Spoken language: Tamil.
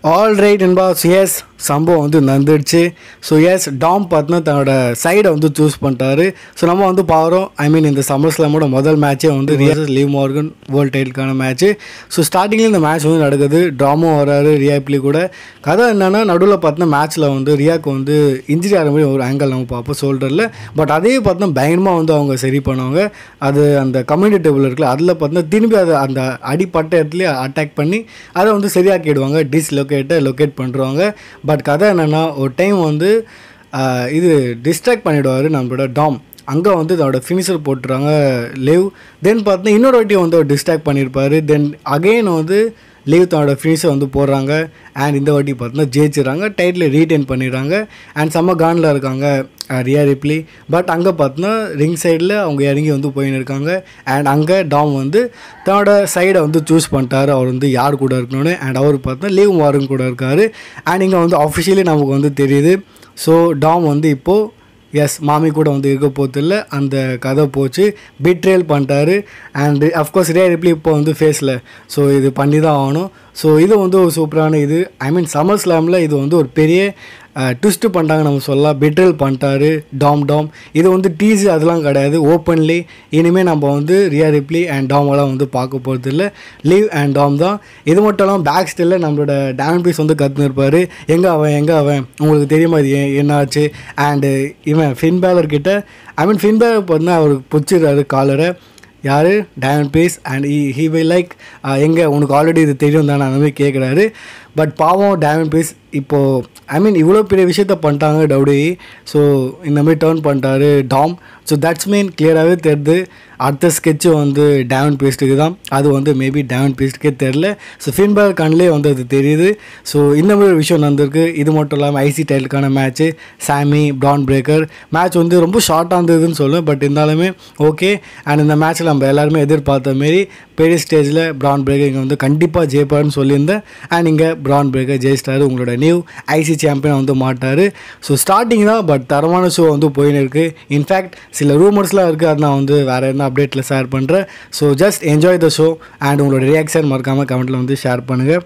ஆல் ரைட் என்பா எஸ் சம்பவம் வந்து நடந்துடுச்சு ஸோ எஸ் டாம் பார்த்தா தன்னோட சைடை வந்து சூஸ் பண்ணிட்டாரு ஸோ நம்ம வந்து பாக்குறோம் ஐ மீன் இந்த சம்மர் ஸ்லாமோட முதல் மேட்சே வந்து ரியஸ் லீவ் மார்கன் வேர்ல்ட் டைட்டிலுக்கான மேட்ச்சு ஸோ ஸ்டார்டிங்கில் இந்த மேட்ச் வந்து நடக்குது ட்ராமும் வராரு ரியாப்லி கூட கதை என்னன்னா நடுவில் பார்த்தா மேட்ச்சில் வந்து ரியாக்கு வந்து இன்ஜுரி ஆகிற மாதிரி ஒரு ஆங்கிள் நம்ம பார்ப்போம் ஷோல்டரில் பட் அதே பார்த்தா பயங்கரமாக வந்து அவங்க சரி பண்ணுவாங்க அது அந்த கம்யூனிட்டி டேபிள் இருக்குல்ல அதில் பார்த்தா திரும்பி அதை அந்த அடிப்பட்ட இடத்துலயே அட்டாக் பண்ணி அதை வந்து சரியாக்கிடுவாங்க டிஸ்லொகேட்டை லொக்கேட் பண்ணுறவங்க பட் கதை என்னென்னா ஒரு டைம் வந்து ஆஹ், இது டிஸ்ட்ராக்ட் பண்ணிவிடுவார் நம்மளோட டாம் அங்கே வந்து அதோட ஃபினிஷர் போட்டுறாங்க லிவ் தென் பார்த்தா இன்னொரு வாட்டி வந்து அவர் டிஸ்ட்ராக்ட் பண்ணியிருப்பாரு தென் அகெயின் வந்து லீவ் தன்னோட ஃபினிஷை வந்து போடுறாங்க அண்ட் இந்த வாட்டி பார்த்தீங்கன்னா ஜெயிச்சிடறாங்க டைட்டில் ரீட்டைன் பண்ணிடுறாங்க அண்ட் செம்ம கானில் இருக்காங்க அஹ், ரியா ரிப்லி பட் அங்கே பார்த்தோன்னா ரிங் சைடில் அவங்க இறங்கி வந்து போயின்னு இருக்காங்க அண்ட் அங்கே டாம் வந்து தன்னோட சைடை வந்து சூஸ் பண்ணிட்டாரு அவர் வந்து யார் கூட இருக்கணும்னு அண்ட் அவர் பார்த்தா லீவ் மாறும் கூட இருக்காரு அண்ட் இங்கே வந்து அஃபிஷியலி நமக்கு வந்து தெரியுது ஸோ டாம் வந்து இப்போது எஸ் மாமி கூட வந்து இருக்க போதில்ல அந்த கதை போச்சு பிட்ரேல் பண்ணிட்டாரு அண்டு அஃப்கோர்ஸ் ரே ரிப்ளி இப்போ வந்து ஃபேஸில் ஸோ இது பண்ணி தான் ஆகணும் ஸோ இது வந்து ஒரு சூப்பரான இது ஐ மீன் சம்மர் ஸ்லாமில் இது வந்து ஒரு பெரிய ட்விஸ்ட்டு பண்ணிட்டாங்க நம்ம சொல்லலாம் பெட்ரல் பண்ணிட்டாரு டாம் டாம் இது வந்து டீஸு அதெல்லாம் கிடையாது ஓப்பன்லி இனிமேல் நம்ம வந்து ரியா ரிப்ளி அண்ட் டாமெல்லாம் வந்து பார்க்க போகிறது இல்லை லீவ் அண்ட் டாம் தான் இது மட்டும் இல்லாமல் பேக் ஸ்டில்ல நம்மளோட டேன் பீஸ் வந்து கற்றுன்னு இருப்பார் எங்கே அவன் எங்கே அவன் உங்களுக்கு தெரியுமா இது ஏன் என்ன ஆச்சு அண்டு இவன் ஃபின் பேலர் கிட்ட ஐ மீன் ஃபின் பேலர் பார்த்தா அவருக்கு பிடிச்சிடுறாரு காலரை யார் டயமண்ட் பீஸ் அண்ட் ஹி வை லைக் எங்கே உனக்கு ஆல்ரெடி இது தெரியும் தானே அந்த மாதிரி கேட்குறாரு பட் பாவம் டயமண்ட் பீஸ் இப்போது ஐ மீன் இவ்வளோ பெரிய விஷயத்த பண்ணிட்டாங்க டவுடி ஸோ இந்த மாதிரி டேர்ன் பண்ணிட்டாரு டாம் ஸோ தட்ஸ் மீன் கிளியராகவே தெரியுது அடுத்த ஸ்கெட்சு வந்து டேமண்ட் பேஸ்ட்டுக்கு தான் அது வந்து மேபி டேமண்ட் பேஸ்ட்டுக்கே தெரில ஸோ ஃபின்பேர் கண்ணிலே வந்து அது தெரியுது ஸோ இந்த மாதிரி ஒரு விஷயம் நடந்திருக்கு இது மட்டும் இல்லாமல் ஐசி டைலுக்கான மேட்ச்சு சாமி ப்ரான் பிரேக்கர் மேட்ச் வந்து ரொம்ப ஷார்ட்டாக இருந்ததுன்னு சொல்லுவேன் பட் இருந்தாலுமே ஓகே அண்ட் இந்த மேட்ச்சில் நம்ம எல்லாருமே எதிர்பார்த்த மாரி பெரிய ஸ்டேஜில் ப்ரான் பிரேக்கர் இங்கே வந்து கண்டிப்பாக ஜெயிப்பாருன்னு சொல்லியிருந்தேன் அண்ட் இங்கே ப்ரான் பிரேக்கர் ஜெயிச்சிட்டாரு உங்களோட நியூ ஐசி சாம்பியன் வந்து மாட்டார் ஸோ ஸ்டார்டிங் தான் பட் தரமான ஷோ வந்து போயின்னு இருக்குது இன்ஃபேக்ட் சில ரூமர்ஸ்லாம் இருக்குது அது நான் வந்து வேறு என்ன அப்டேட்டில் ஷேர் பண்ணுறேன் so just enjoy the show and உங்களோட ரியாக்ஷன் மறக்காமல் கமெண்ட்டில் வந்து ஷேர் பண்ணுங்கள்